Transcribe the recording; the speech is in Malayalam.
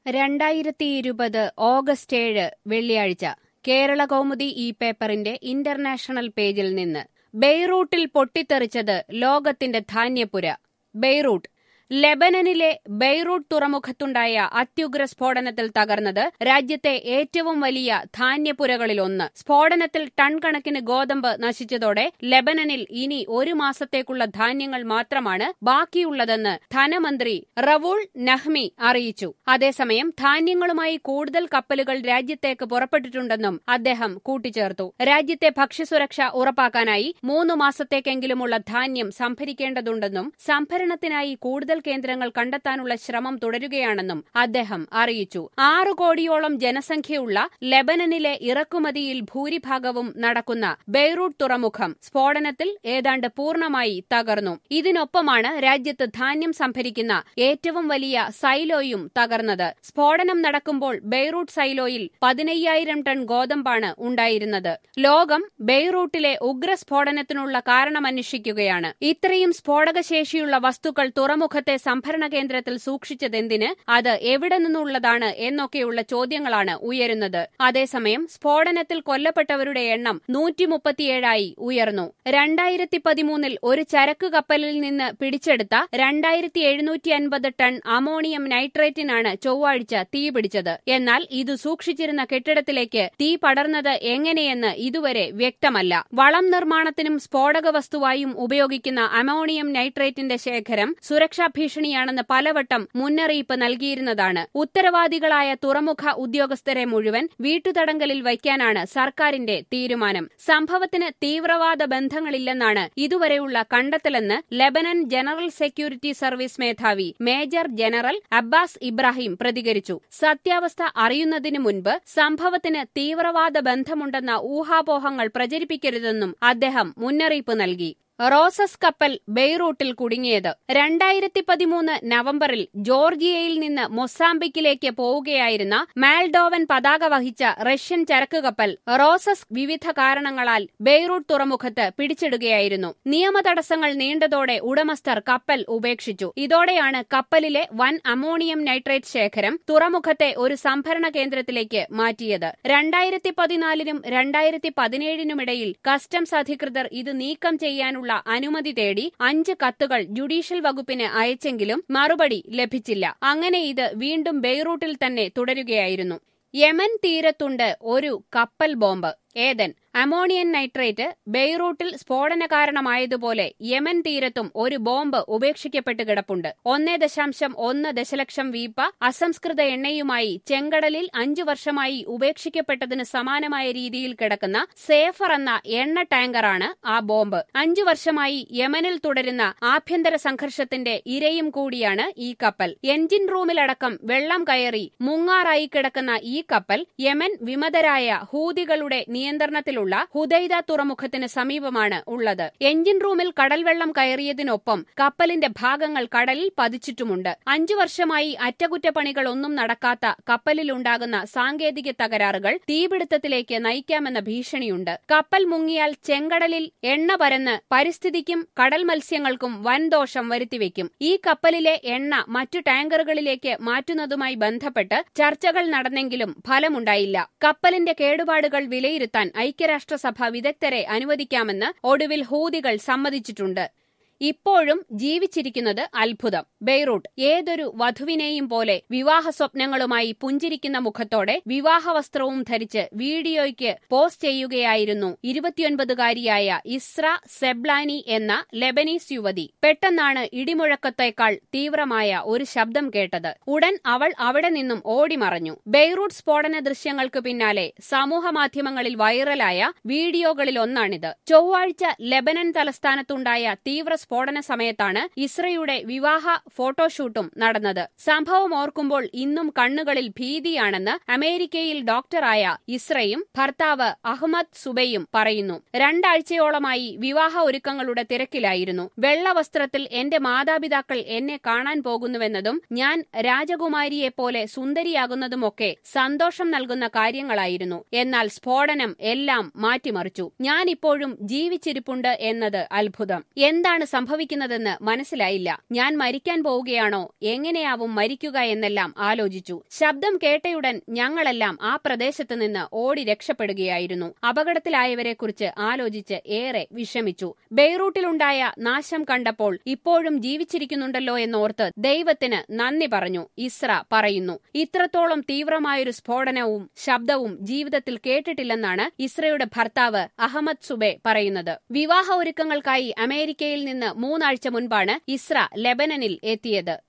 രണ്ടായിരത്തി ഇരുപത് ഓഗസ്റ്റ് ഏഴ് വെള്ളിയാഴ്ച കേരള കൗമുദി ഈ പേപ്പറിന്റെ ഇന്റർനാഷണൽ പേജിൽ നിന്ന് ബെയ്റൂട്ടിൽ പൊട്ടിത്തെറിച്ചത് ലോകത്തിന്റെ ധാന്യപ്പുര ബെയ്റൂട്ട് ലെബനനിലെ ബെയ്റൂട്ട് തുറമുഖത്തുണ്ടായ അത്യുഗ്ര സ്ഫോടനത്തിൽ തകർന്നത് രാജ്യത്തെ ഏറ്റവും വലിയ ധാന്യപ്പുരകളിലൊന്ന് സ്ഫോടനത്തിൽ ടൺ കണക്കിന് ഗോതമ്പ് നശിച്ചതോടെ ലെബനനിൽ ഇനി ഒരു മാസത്തേക്കുള്ള ധാന്യങ്ങൾ മാത്രമാണ് ബാക്കിയുള്ളതെന്ന് ധനമന്ത്രി റവൂൾ നഹ്മി അറിയിച്ചു അതേസമയം ധാന്യങ്ങളുമായി കൂടുതൽ കപ്പലുകൾ രാജ്യത്തേക്ക് പുറപ്പെട്ടിട്ടുണ്ടെന്നും അദ്ദേഹം കൂട്ടിച്ചേർത്തു രാജ്യത്തെ ഭക്ഷ്യസുരക്ഷ ഉറപ്പാക്കാനായി മൂന്ന് മാസത്തേക്കെങ്കിലുമുള്ള ധാന്യം സംഭരിക്കേണ്ടതുണ്ടെന്നും സംഭരണത്തിനായി കൂടുതൽ കേന്ദ്രങ്ങൾ കണ്ടെത്താനുള്ള ശ്രമം തുടരുകയാണെന്നും അദ്ദേഹം അറിയിച്ചു ആറു കോടിയോളം ജനസംഖ്യയുള്ള ലെബനനിലെ ഇറക്കുമതിയിൽ ഭൂരിഭാഗവും നടക്കുന്ന ബെയ്റൂട്ട് തുറമുഖം സ്ഫോടനത്തിൽ ഏതാണ്ട് പൂർണ്ണമായി തകർന്നു ഇതിനൊപ്പമാണ് രാജ്യത്ത് ധാന്യം സംഭരിക്കുന്ന ഏറ്റവും വലിയ സൈലോയും തകർന്നത് സ്ഫോടനം നടക്കുമ്പോൾ ബെയ്റൂട്ട് സൈലോയിൽ പതിനയ്യായിരം ടൺ ഗോതമ്പാണ് ഉണ്ടായിരുന്നത് ലോകം ബെയ്റൂട്ടിലെ ഉഗ്രസ്ഫോടനത്തിനുള്ള കാരണമന്വേഷിക്കുകയാണ് ഇത്രയും സ്ഫോടകശേഷിയുള്ള വസ്തുക്കൾ തുറമുഖത്തെ സംഭരണ കേന്ദ്രത്തിൽ സൂക്ഷിച്ചതെന്തിന് അത് എവിടെ നിന്നുള്ളതാണ് എന്നൊക്കെയുള്ള ചോദ്യങ്ങളാണ് ഉയരുന്നത് അതേസമയം സ്ഫോടനത്തിൽ കൊല്ലപ്പെട്ടവരുടെ എണ്ണം നൂറ്റിമുപ്പത്തിയേഴായി ഉയർന്നു രണ്ടായിരത്തി പതിമൂന്നിൽ ഒരു ചരക്ക് കപ്പലിൽ നിന്ന് പിടിച്ചെടുത്ത രണ്ടായിരത്തി എഴുന്നൂറ്റി അൻപത് ടൺ അമോണിയം നൈട്രേറ്റിനാണ് ചൊവ്വാഴ്ച തീപിടിച്ചത് എന്നാൽ ഇത് സൂക്ഷിച്ചിരുന്ന കെട്ടിടത്തിലേക്ക് തീ പടർന്നത് എങ്ങനെയെന്ന് ഇതുവരെ വ്യക്തമല്ല വളം നിർമ്മാണത്തിനും സ്ഫോടക വസ്തുവായും ഉപയോഗിക്കുന്ന അമോണിയം നൈട്രേറ്റിന്റെ ശേഖരം സുരക്ഷാ ഭീഷണിയാണെന്ന് പലവട്ടം മുന്നറിയിപ്പ് നൽകിയിരുന്നതാണ് ഉത്തരവാദികളായ തുറമുഖ ഉദ്യോഗസ്ഥരെ മുഴുവൻ വീട്ടുതടങ്കലിൽ വയ്ക്കാനാണ് സർക്കാരിന്റെ തീരുമാനം സംഭവത്തിന് തീവ്രവാദ ബന്ധങ്ങളില്ലെന്നാണ് ഇതുവരെയുള്ള കണ്ടെത്തലെന്ന് ലെബനൻ ജനറൽ സെക്യൂരിറ്റി സർവീസ് മേധാവി മേജർ ജനറൽ അബ്ബാസ് ഇബ്രാഹിം പ്രതികരിച്ചു സത്യാവസ്ഥ അറിയുന്നതിനു മുൻപ് സംഭവത്തിന് തീവ്രവാദ ബന്ധമുണ്ടെന്ന ഊഹാപോഹങ്ങൾ പ്രചരിപ്പിക്കരുതെന്നും അദ്ദേഹം മുന്നറിയിപ്പ് നൽകി റോസസ് കപ്പൽ ബെയ്റൂട്ടിൽ കുടുങ്ങിയത് രണ്ടായിരത്തി പതിമൂന്ന് നവംബറിൽ ജോർജിയയിൽ നിന്ന് മൊസാംബിക്കിലേക്ക് പോവുകയായിരുന്ന മാൽഡോവൻ പതാക വഹിച്ച റഷ്യൻ ചരക്ക് കപ്പൽ റോസസ് വിവിധ കാരണങ്ങളാൽ ബെയ്റൂട്ട് തുറമുഖത്ത് പിടിച്ചിടുകയായിരുന്നു നിയമതടസ്സങ്ങൾ നീണ്ടതോടെ ഉടമസ്ഥർ കപ്പൽ ഉപേക്ഷിച്ചു ഇതോടെയാണ് കപ്പലിലെ വൻ അമോണിയം നൈട്രേറ്റ് ശേഖരം തുറമുഖത്തെ ഒരു സംഭരണ കേന്ദ്രത്തിലേക്ക് മാറ്റിയത് രണ്ടായിരത്തി പതിനാലിനും രണ്ടായിരത്തി പതിനേഴിനുമിടയിൽ കസ്റ്റംസ് അധികൃതർ ഇത് നീക്കം ചെയ്യാനുള്ള അനുമതി തേടി അഞ്ച് കത്തുകൾ ജുഡീഷ്യൽ വകുപ്പിന് അയച്ചെങ്കിലും മറുപടി ലഭിച്ചില്ല അങ്ങനെ ഇത് വീണ്ടും ബെയ്റൂട്ടിൽ തന്നെ തുടരുകയായിരുന്നു യമൻ തീരത്തുണ്ട് ഒരു കപ്പൽ ബോംബ് ഏതൻ അമോണിയൻ നൈട്രേറ്റ് ബെയ്റൂട്ടിൽ സ്ഫോടന കാരണമായതുപോലെ യമൻ തീരത്തും ഒരു ബോംബ് ഉപേക്ഷിക്കപ്പെട്ട് കിടപ്പുണ്ട് ഒന്നേ ദശാംശം ഒന്ന് ദശലക്ഷം വീപ്പ അസംസ്കൃത എണ്ണയുമായി ചെങ്കടലിൽ അഞ്ചു വർഷമായി ഉപേക്ഷിക്കപ്പെട്ടതിന് സമാനമായ രീതിയിൽ കിടക്കുന്ന സേഫർ എന്ന എണ്ണ ടാങ്കറാണ് ആ ബോംബ് അഞ്ചു വർഷമായി യമനിൽ തുടരുന്ന ആഭ്യന്തര സംഘർഷത്തിന്റെ ഇരയും കൂടിയാണ് ഈ കപ്പൽ എഞ്ചിൻ റൂമിലടക്കം വെള്ളം കയറി മുങ്ങാറായി കിടക്കുന്ന ഈ കപ്പൽ യമൻ വിമതരായ ഹൂതികളുടെ നിയന്ത്രണത്തിലുള്ള ഹുദൈദ തുറമുഖത്തിന് സമീപമാണ് ഉള്ളത് എഞ്ചിൻ റൂമിൽ കടൽവെള്ളം കയറിയതിനൊപ്പം കപ്പലിന്റെ ഭാഗങ്ങൾ കടലിൽ പതിച്ചിട്ടുമുണ്ട് അഞ്ചു വർഷമായി അറ്റകുറ്റപ്പണികളൊന്നും നടക്കാത്ത കപ്പലിലുണ്ടാകുന്ന സാങ്കേതിക തകരാറുകൾ തീപിടുത്തത്തിലേക്ക് നയിക്കാമെന്ന ഭീഷണിയുണ്ട് കപ്പൽ മുങ്ങിയാൽ ചെങ്കടലിൽ എണ്ണ പരന്ന് പരിസ്ഥിതിക്കും കടൽ മത്സ്യങ്ങൾക്കും വൻദോഷം വരുത്തിവെക്കും ഈ കപ്പലിലെ എണ്ണ മറ്റു ടാങ്കറുകളിലേക്ക് മാറ്റുന്നതുമായി ബന്ധപ്പെട്ട് ചർച്ചകൾ നടന്നെങ്കിലും ഫലമുണ്ടായില്ല കപ്പലിന്റെ കേടുപാടുകൾ വിലയിരുത്താൻ ഐക്യരാഷ്ട്രസഭ വിദഗ്ധരെ അനുവദിക്കാമെന്ന് ഒടുവിൽ ഹൂതികൾ സമ്മതിച്ചിട്ടുണ്ട് ഇപ്പോഴും ജീവിച്ചിരിക്കുന്നത് അത്ഭുതം ബെയ്റൂട്ട് ഏതൊരു വധുവിനെയും പോലെ വിവാഹ സ്വപ്നങ്ങളുമായി പുഞ്ചിരിക്കുന്ന മുഖത്തോടെ വിവാഹ വസ്ത്രവും ധരിച്ച് വീഡിയോയ്ക്ക് പോസ്റ്റ് ചെയ്യുകയായിരുന്നു ഇരുപത്തിയൊൻപതുകാരിയായ ഇസ്ര സെബ്ലാനി എന്ന ലെബനീസ് യുവതി പെട്ടെന്നാണ് ഇടിമുഴക്കത്തേക്കാൾ തീവ്രമായ ഒരു ശബ്ദം കേട്ടത് ഉടൻ അവൾ അവിടെ നിന്നും ഓടിമറഞ്ഞു ബെയ്റൂട്ട് സ്ഫോടന ദൃശ്യങ്ങൾക്ക് പിന്നാലെ സമൂഹമാധ്യമങ്ങളിൽ വൈറലായ വീഡിയോകളിലൊന്നാണിത് ചൊവ്വാഴ്ച ലെബനൻ തലസ്ഥാനത്തുണ്ടായ തീവ്ര സ്ഫോടന സമയത്താണ് ഇസ്രയുടെ വിവാഹ ഫോട്ടോഷൂട്ടും നടന്നത് സംഭവം ഓർക്കുമ്പോൾ ഇന്നും കണ്ണുകളിൽ ഭീതിയാണെന്ന് അമേരിക്കയിൽ ഡോക്ടറായ ഇസ്രയും ഭർത്താവ് അഹമ്മദ് സുബയും പറയുന്നു രണ്ടാഴ്ചയോളമായി വിവാഹ ഒരുക്കങ്ങളുടെ തിരക്കിലായിരുന്നു വെള്ളവസ്ത്രത്തിൽ എന്റെ മാതാപിതാക്കൾ എന്നെ കാണാൻ പോകുന്നുവെന്നതും ഞാൻ രാജകുമാരിയെപ്പോലെ സുന്ദരിയാകുന്നതുമൊക്കെ സന്തോഷം നൽകുന്ന കാര്യങ്ങളായിരുന്നു എന്നാൽ സ്ഫോടനം എല്ലാം മാറ്റിമറിച്ചു ഞാനിപ്പോഴും ജീവിച്ചിരിപ്പുണ്ട് എന്നത് അത്ഭുതം എന്താണ് സംഭവിക്കുന്നതെന്ന് മനസ്സിലായില്ല ഞാൻ മരിക്കാൻ പോവുകയാണോ എങ്ങനെയാവും മരിക്കുക എന്നെല്ലാം ആലോചിച്ചു ശബ്ദം കേട്ടയുടൻ ഞങ്ങളെല്ലാം ആ പ്രദേശത്ത് നിന്ന് ഓടി രക്ഷപ്പെടുകയായിരുന്നു അപകടത്തിലായവരെക്കുറിച്ച് ആലോചിച്ച് ഏറെ വിഷമിച്ചു ബെയ്റൂട്ടിലുണ്ടായ നാശം കണ്ടപ്പോൾ ഇപ്പോഴും ജീവിച്ചിരിക്കുന്നുണ്ടല്ലോ എന്നോർത്ത് ദൈവത്തിന് നന്ദി പറഞ്ഞു ഇസ്ര പറയുന്നു ഇത്രത്തോളം തീവ്രമായൊരു സ്ഫോടനവും ശബ്ദവും ജീവിതത്തിൽ കേട്ടിട്ടില്ലെന്നാണ് ഇസ്രയുടെ ഭർത്താവ് അഹമ്മദ് സുബെ പറയുന്നത് വിവാഹ ഒരുക്കങ്ങൾക്കായി അമേരിക്കയിൽ നിന്ന് മൂന്നാഴ്ച മുൻപാണ് ഇസ്ര ലെബനനിൽ എത്തിയത്